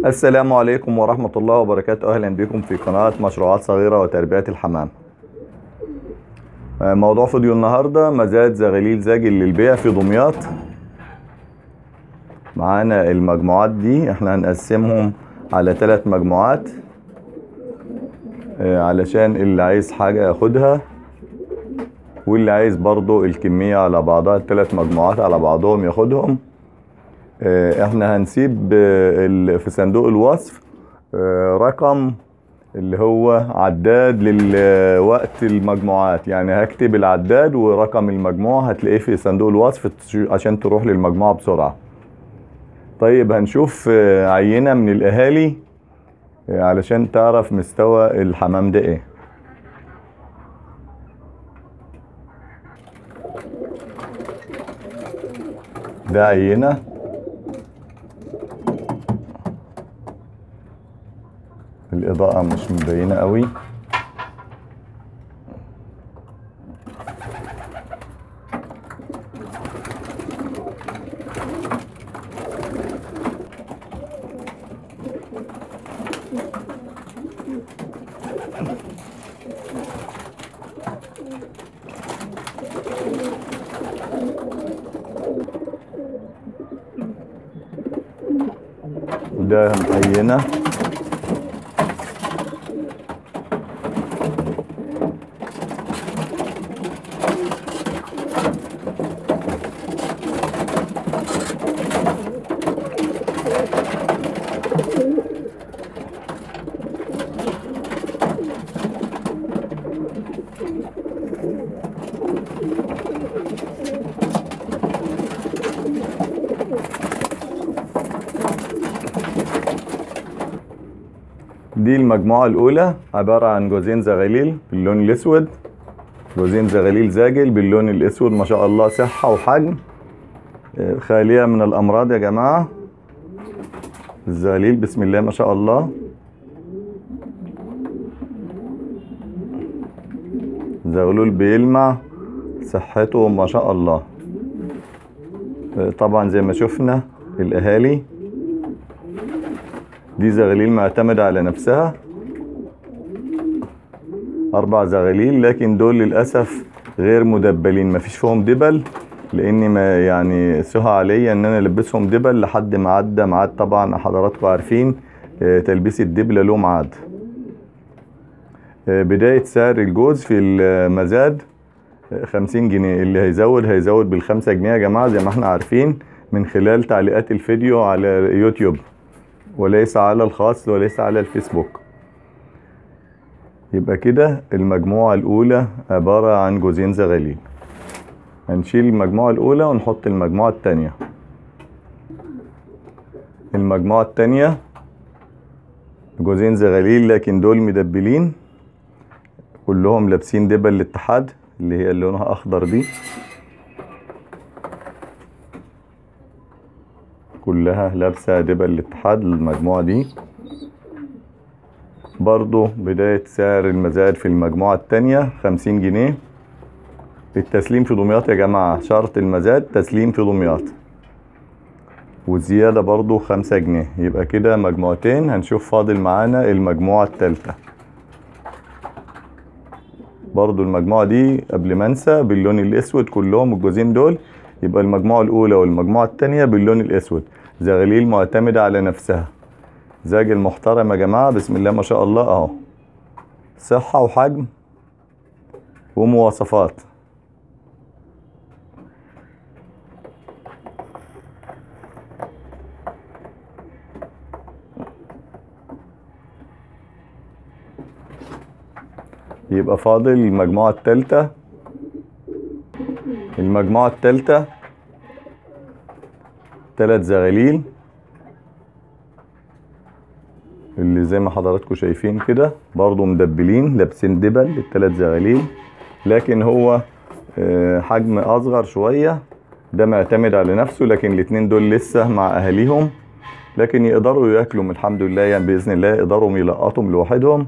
السلام عليكم ورحمة الله وبركاته أهلا بكم في قناة مشروعات صغيرة وتربية الحمام آه، موضوع فيديو النهاردة مزاد زغاليل زاجل للبيع في دمياط معانا المجموعات دي احنا هنقسمهم على ثلاث مجموعات آه، علشان اللي عايز حاجة ياخدها واللي عايز برضو الكمية على بعضها الثلاث مجموعات على بعضهم ياخدهم آه، احنا هنسيب آه، ال- في صندوق الوصف آه، رقم اللي هو عداد لوقت المجموعات يعني هكتب العداد ورقم المجموعة هتلاقيه في صندوق الوصف تش- عشان تروح للمجموعة بسرعة طيب هنشوف آه، عينة من الأهالي آه، علشان تعرف مستوى الحمام ده ايه ده عينة الإضاءة مش مبينة قوي وده عينة دي المجموعة الأولى عبارة عن جوزين زغاليل باللون الأسود جوزين زغاليل زاجل باللون الأسود ما شاء الله صحة وحجم آه، خالية من الأمراض يا جماعة الزغاليل بسم الله ما شاء الله زغلول بيلمع صحته ما شاء الله آه، طبعا زي ما شفنا الأهالي دي زغاليل معتمدة على نفسها أربع زغاليل لكن دول للأسف غير مدبلين مفيش فيهم دبل لأني ما يعني سهى عليا إن أنا ألبسهم دبل لحد ما عدى ميعاد طبعا حضراتكم عارفين آه، تلبيس الدبلة له ميعاد آه، بداية سعر الجوز في المزاد آه، 50 جنيه اللي هيزود هيزود بالخمسة جنيه يا جماعة زي ما احنا عارفين من خلال تعليقات الفيديو على يوتيوب وليس على الخاص وليس على الفيسبوك يبقى كده المجموعة الأولى عبارة عن جوزين زغاليل هنشيل المجموعة الأولى ونحط المجموعة التانية المجموعة التانية جوزين زغاليل لكن دول مدبلين كلهم لابسين دبل الاتحاد اللي هي اللي لونها أخضر دي كلها لابسة دبل الاتحاد المجموعة دي برضو بداية سعر المزاد في المجموعة التانية خمسين جنيه التسليم في دمياط يا جماعة شرط المزاد تسليم في دمياط والزيادة برضو خمسة جنيه يبقى كده مجموعتين هنشوف فاضل معانا المجموعة التالتة برضو المجموعة دي قبل ما انسى باللون الاسود كلهم الجوزين دول يبقى المجموعة الأولى والمجموعة التانية باللون الأسود زغاليل معتمدة على نفسها زاجل محترم يا جماعة بسم الله ما شاء الله أهو صحة وحجم ومواصفات يبقى فاضل المجموعة التالتة المجموعة التالتة تلات زغاليل اللي زي ما حضراتكم شايفين كده برضو مدبلين لابسين دبل التلات زغاليل لكن هو آه، حجم اصغر شوية ده معتمد على نفسه لكن الاتنين دول لسه مع اهاليهم لكن يقدروا ياكلوا الحمد لله يعني باذن الله يقدروا يلقطهم لوحدهم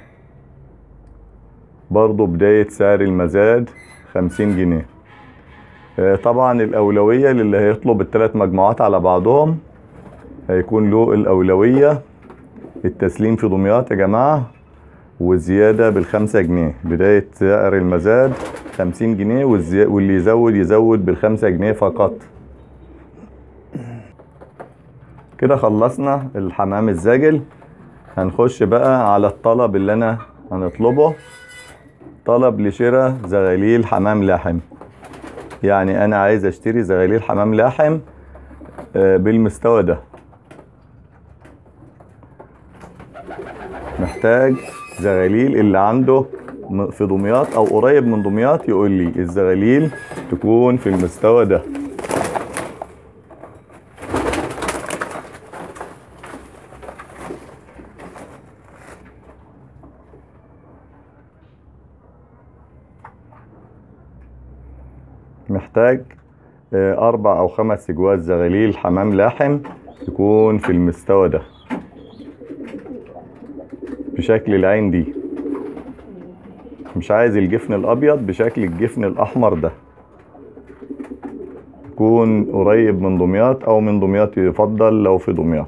برضو بداية سعر المزاد خمسين جنيه آه، طبعا الأولوية للي هيطلب الثلاث مجموعات على بعضهم هيكون له الأولوية التسليم في دمياط يا جماعة والزيادة بالخمسة جنيه بداية سعر المزاد خمسين جنيه والزي... واللي يزود يزود بالخمسة جنيه فقط كده خلصنا الحمام الزاجل هنخش بقى على الطلب اللي انا هنطلبه طلب لشراء زغاليل حمام لاحم يعني انا عايز اشتري زغاليل حمام لاحم آه، بالمستوى ده محتاج زغاليل اللي عنده م- في دمياط او قريب من دمياط يقول لي الزغاليل تكون في المستوى ده محتاج آه، أربع أو خمس أجواز زغاليل حمام لاحم يكون في المستوى ده بشكل العين دي مش عايز الجفن الأبيض بشكل الجفن الأحمر ده يكون قريب من دمياط أو من دمياط يفضل لو في دمياط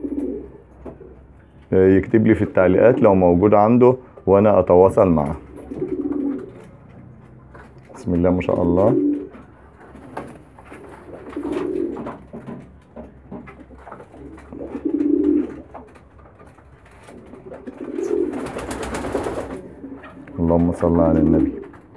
آه، يكتب لي في التعليقات لو موجود عنده وأنا أتواصل معه بسم الله ما شاء الله اللهم صل على النبي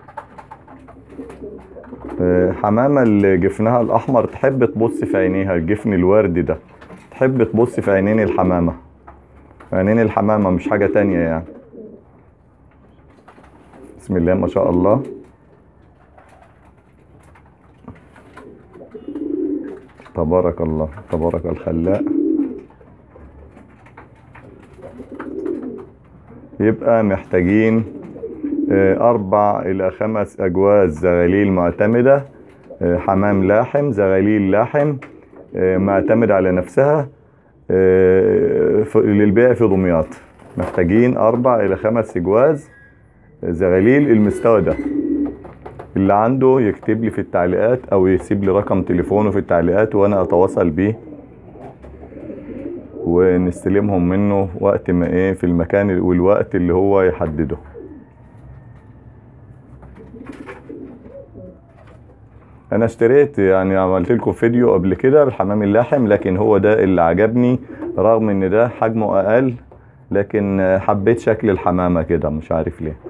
آه، حمامة اللي جفنها الأحمر تحب تبص في عينيها الجفن الوردي ده تحب تبص في عينين الحمامة عينين الحمامة مش حاجة تانية يعني بسم الله ما شاء الله تبارك الله تبارك الخلاق يبقى محتاجين آه، أربع إلى خمس أجواز زغاليل معتمدة آه، حمام لاحم زغاليل لاحم آه، معتمد على نفسها آه، ف- للبيع في دمياط محتاجين أربع إلى خمس أجواز زغاليل المستوى ده اللي عنده يكتب لي في التعليقات أو يسيب لي رقم تليفونه في التعليقات وأنا أتواصل بيه ونستلمهم منه وقت ما ايه في المكان والوقت اللي هو يحدده انا اشتريت يعني عملت لكم فيديو قبل كده بالحمام اللاحم لكن هو ده اللي عجبني رغم ان ده حجمه اقل لكن حبيت شكل الحمامة كده مش عارف ليه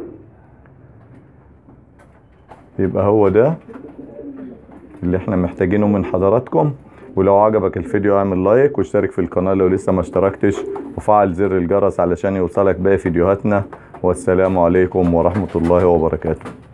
يبقى هو ده اللي احنا محتاجينه من حضراتكم ولو عجبك الفيديو اعمل لايك واشترك في القناة لو لسه ما اشتركتش وفعل زر الجرس علشان يوصلك باقي فيديوهاتنا والسلام عليكم ورحمة الله وبركاته